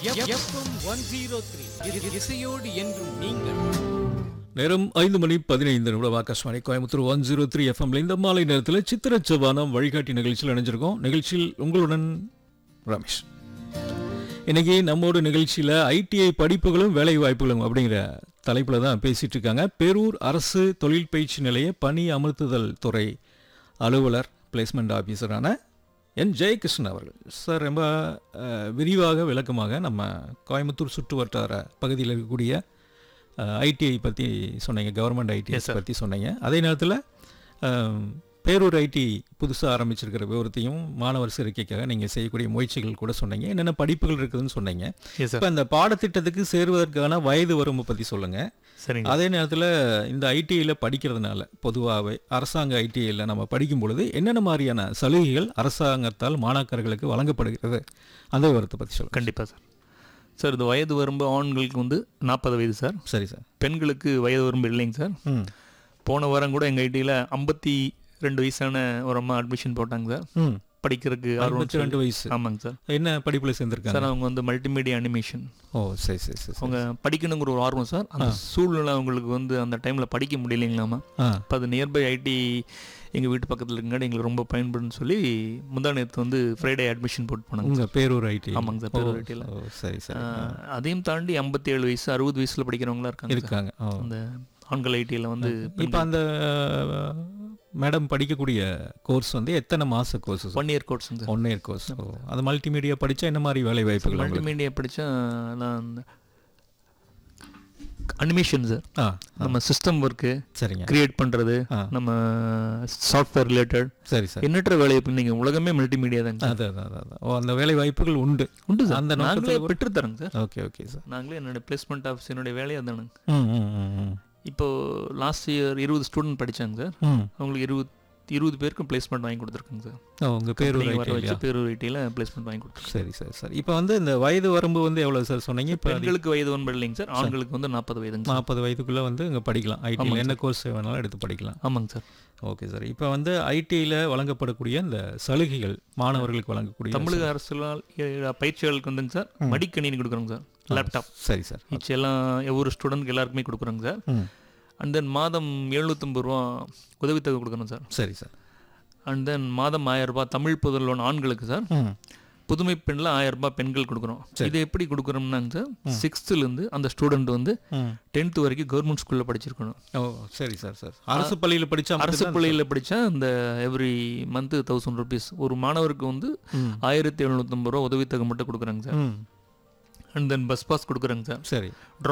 FM one zero three இசையோடு என்றும் நீங்கள் நேரம் ஐந்து மணி பதினைந்து நிமிடம் Akashvani Coimbatore one zero three எஃப்எம்ல இந்த மாலை நேரத்தில் சித்திர செவ்வானம் வழிகாட்டி நிகழ்ச்சியில் இணைஞ்சிருக்கோம் நிகழ்ச்சியில் உங்களுடன் ரமேஷ் இன்னைக்கு நம்மோட நிகழ்ச்சியில் ஐடிஐ படிப்புகளும் வேலை வாய்ப்புகளும் அப்படிங்கிற தலைப்பில் தான் பேசிட்டு இருக்காங்க பேரூர் அரசு தொழில் பயிற்சி நிலைய பணி அமர்த்துதல் துறை அலுவலர் பிளேஸ்மெண்ட் ஆஃபீஸரான என் ஜெயகிருஷ்ணன் அவர்கள் சார் ரொம்ப அஹ், விரிவாக விளக்கமாக நம்ம கோயம்புத்தூர் சுற்று வட்டார பகுதியில் இருக்கக்கூடிய ஐடிஐ பற்றி சொன்னீங்க கவர்மெண்ட் ஐடிஐ Yes, sir. பற்றி சொன்னீங்க அதே நேரத்தில் பேரூர் ஐடி புதுசாக ஆரம்பிச்சிருக்கிற விவரத்தையும் மாணவர் சேர்க்கைக்காக நீங்கள் செய்யக்கூடிய முயற்சிகள் கூட சொன்னீங்க என்னென்ன படிப்புகள் இருக்குதுன்னு சொன்னீங்க எஸ் சார் இப்போ அந்த பாடத்திட்டத்துக்கு சேருவதற்கான வயது வரம்பு பற்றி சொல்லுங்கள் சரிங்க அதே நேரத்தில் இந்த ஐடிஐயில் படிக்கிறதுனால பொதுவாகவே அரசாங்க ஐடிஐயில் நம்ம படிக்கும் பொழுது என்னென்ன மாதிரியான சலுகைகள் அரசாங்கத்தால் மாணாக்கர்களுக்கு வழங்கப்படுகிறது அந்த விவரத்தை பற்றி சொல்லுங்கள் கண்டிப்பாக சார் சார் இது வயது வரம்பு ஆண்களுக்கு வந்து நாற்பது வயது சார் சரி சார் பெண்களுக்கு வயது வரம்பு இல்லைங்க சார் ம் போன வாரம் கூட எங்கள் ஐடியில் ஐம்பத்தி ரெண்டு வயசான ஒரு அம்மா அட்மிஷன் போட்டாங்க சார் ம் படிக்கிறதுக்கு அறுபத்தி ரெண்டு வயசு ஆமாங்க சார் என்ன படிப்பில் சேர்ந்துருக்காங்க சார் அவங்க வந்து மல்டிமீடியா அனிமேஷன் ஓ சரி சரி சரி சரி. அவங்க படிக்கணுங்கிற ஒரு ஆர்வம் சார் அந்த சூழ்நிலை அவங்களுக்கு வந்து அந்த டைமில் படிக்க முடியலைங்களாமா ஆ இப்போ அது நியர்பை ஐடி எங்கள் வீட்டு பக்கத்தில் இருக்கங்காட்டி எங்களுக்கு ரொம்ப பயன்படுன்னு சொல்லி முந்தா நேற்று வந்து ஃப்ரைடே அட்மிஷன் போட்டு போனாங்க உங்கள் பேரூர் ஐடி ஆமாங்க சார் பேரூர் IT ல. ஓ சரி சரி ஆஹ், அதையும் தாண்டி ஐம்பத்தி ஏழு வயசு அறுபது வயசுல படிக்கிறவங்களா இருக்காங்க சார். இருக்காங்க ஓ அந்த ஆண்கள் ஐடியில் வந்து இப்போ அந்த மேடம் படிக்கக்கூடிய கோர்ஸ் வந்து எத்தனை மாச course one year course sir one year course ஓ அது மல்டிமீடியா படிச்சா என்ன மாதிரி வேலை வாய்ப்புகள் உங்களுக்கு மல்டிமீடியா படித்தா நான் அந்த அனிமேஷன் சார் ஆ நம்ம சிஸ்டம் ஒர்க்கு சரிங்க கிரியேட் பண்ணுறது ஆ. நம்ம சாஃப்ட்வேர் ரிலேட்டட் சரி சார் எண்ணற்ற வேலை இப்போ நீங்கள் உலகமே மல்டிமீடியா தாங்க சார். அது அதான் அதான் ஓ அந்த வேலை வாய்ப்புகள் உண்டு உண்டு சார் அந்த நாங்களே நோக்கத்தில் பெற்று தரோங்க சார் ஓகே ஓகே சார் நாங்களே என்னோட பிளேஸ்மெண்ட் ஆஃபீஸ் என்னுடைய வேலையை தானுங்க ம் ம் ம் ம் இப்போ லாஸ்ட் இயர் இருபது ஸ்டூடெண்ட் படிச்சாங்க சார் ம் அவங்களுக்கு இருபது இருபது பேருக்கு பிளேஸ்மெண்ட் வாங்கி கொடுத்துருக்காங்க சார் ஓ உங்கள் பேரூர் Company வர ஐடி வச்சு பேரூர் ஐடியில் பிளேஸ்மெண்ட் வாங்கி கொடுத்துருக்காங்க சரி சரி சரி இப்போ வந்து இந்த வயது வரம்பு வந்து எவ்வளோ சார் சொன்னீங்க இப்போ பெண்களுக்கு வயது ஒன்பது இல்லைங்க சார் ஆண்களுக்கு வந்து நாற்பது வயதுங்க சார் நாற்பது வயதுக்குள்ளே வந்து இங்கே படிக்கலாம் ஐடியில் ஆமாங்க என்ன கோர்ஸ் வேணாலும் எடுத்து படிக்கலாம் ஆமாங்க சார் ஓகே சார் இப்போ வந்து ஐடியில் வழங்கப்படக்கூடிய இந்த சலுகைகள் மாணவர்களுக்கு வழங்கக்கூடிய தமிழக அரசுலால் எ- பயிற்சியாளருக்கு வந்துங்க சார் மடிக்கணினி கொடுக்குறோங்க சார் லேப்டாப் சரி சார் ஈச் எல்லாம் ஒவ்வொரு ஸ்டூடெண்ட்க்கு எல்லாருக்குமே கொடுக்குறோங்க சார் ம் அண்ட் தென் மாதம் எழுநூற்றம்பது ரூபா உதவித்தொகை கொடுக்குறோம் சார் சரி சார் அண்ட் தென் மாதம் ஆயிரம் ரூபாய் தமிழ் புதல் லோன் ஆண்களுக்கு சார் ம் புதுமை பெண்ணில் ஆயிரம் ரூபாய் பெண்கள் கொடுக்குறோம் இது எப்படி கொடுக்குறோம்னாங்க சார் சிக்ஸ்த்துலேருந்து அந்த ஸ்டூடெண்ட் வந்து ம் டென்த்து வரைக்கும் கவர்மெண்ட் ஸ்கூலில் படிச்சிருக்கணும் ஓ சரி சார் சார் அரசு பள்ளியில் படித்தா அரசு பள்ளியில் படித்தா அந்த எவ்ரி மந்த்து தௌசண்ட் ருபீஸ் ஒரு மாணவருக்கு வந்து ம். ஆயிரத்தி எழுநூற்றம்பது ரூபா உதவித்தொகை மட்டும் கொடுக்குறாங்க சார் ம் அண்ட் தென் பஸ் பாஸ் கொடுக்குறாங்க சார் சரி